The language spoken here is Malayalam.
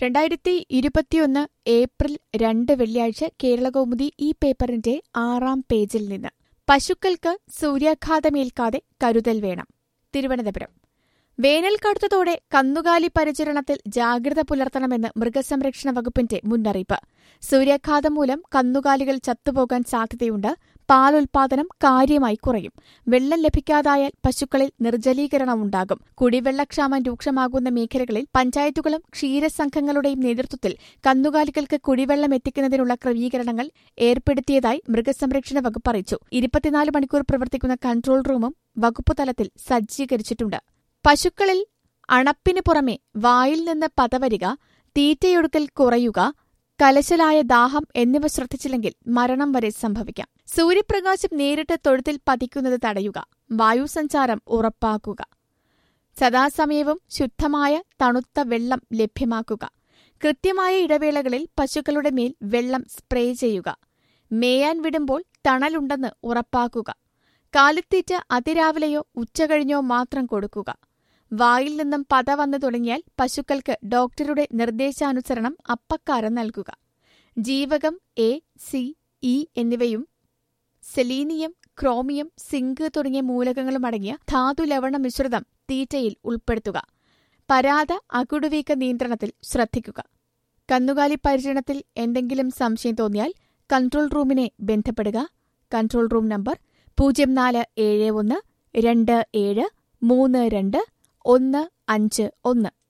രണ്ടായിരത്തി ഇരുപത്തിയൊന്ന് ഏപ്രിൽ രണ്ട് വെള്ളിയാഴ്ച കേരളകൗമുദി ഈ പേപ്പറിന്റെ ആറാം പേജിൽ നിന്ന് പശുക്കൾക്ക് സൂര്യാഘാതമേൽക്കാതെ കരുതൽ വേണം തിരുവനന്തപുരം വേനൽ കടുത്തതോടെ കന്നുകാലി പരിചരണത്തിൽ ജാഗ്രത പുലർത്തണമെന്ന് മൃഗസംരക്ഷണ വകുപ്പിന്റെ മുന്നറിയിപ്പ് സൂര്യാഘാതം മൂലം കന്നുകാലികൾ ചത്തുപോകാൻ സാധ്യതയുണ്ട് പാലുൽപാദനം കാര്യമായി കുറയും വെള്ളം ലഭിക്കാതായാൽ പശുക്കളിൽ നിർജ്ജലീകരണം ഉണ്ടാകും കുടിവെള്ളക്ഷാമം രൂക്ഷമാകുന്ന മേഖലകളിൽ പഞ്ചായത്തുകളും ക്ഷീരസംഘങ്ങളുടെയും നേതൃത്വത്തിൽ കന്നുകാലികൾക്ക് കുടിവെള്ളം എത്തിക്കുന്നതിനുള്ള ക്രമീകരണങ്ങൾ ഏർപ്പെടുത്തിയതായി മൃഗസംരക്ഷണ വകുപ്പ് അറിയിച്ചു ഇരുപത്തിനാല് മണിക്കൂർ പ്രവർത്തിക്കുന്ന കൺട്രോൾ റൂമും വകുപ്പ് തലത്തിൽ സജ്ജീകരിച്ചിട്ടുണ്ട് പശുക്കളിൽ അണപ്പിന് പുറമെ വായിൽ നിന്ന് പതവരിക തീറ്റയൊടുക്കൽ കുറയുക കലശലായ ദാഹം എന്നിവ ശ്രദ്ധിച്ചില്ലെങ്കിൽ മരണം വരെ സംഭവിക്കാം സൂര്യപ്രകാശം നേരിട്ട് തൊഴുത്തിൽ പതിക്കുന്നത് തടയുക വായുസഞ്ചാരം ഉറപ്പാക്കുക സദാസമയവും ശുദ്ധമായ തണുത്ത വെള്ളം ലഭ്യമാക്കുക കൃത്യമായ ഇടവേളകളിൽ പശുക്കളുടെ മേൽ വെള്ളം സ്പ്രേ ചെയ്യുക മേയാൻ വിടുമ്പോൾ തണലുണ്ടെന്ന് ഉറപ്പാക്കുക കാലിത്തീറ്റ അതിരാവിലെയോ ഉച്ചകഴിഞ്ഞോ മാത്രം കൊടുക്കുക വായിൽ നിന്നും പത വന്നു തുടങ്ങിയാൽ പശുക്കൾക്ക് ഡോക്ടറുടെ നിർദ്ദേശാനുസരണം അപ്പക്കാരം നൽകുക ജീവകം എ സി ഇ എന്നിവയും സെലീനിയം ക്രോമിയം സിങ്ക് തുടങ്ങിയ മൂലകങ്ങളും അടങ്ങിയ ധാതു ലവണ മിശ്രിതം തീറ്റയിൽ ഉൾപ്പെടുത്തുക പരാത അകുടുവീക്ക നിയന്ത്രണത്തിൽ ശ്രദ്ധിക്കുക കന്നുകാലി പരിചരണത്തിൽ എന്തെങ്കിലും സംശയം തോന്നിയാൽ കൺട്രോൾ റൂമിനെ ബന്ധപ്പെടുക കൺട്രോൾ റൂം നമ്പർ പൂജ്യം നാല് ഏഴ് ഒന്ന് രണ്ട് ഏഴ് മൂന്ന് രണ്ട് ഒന്ന് അഞ്ച് ഒന്ന്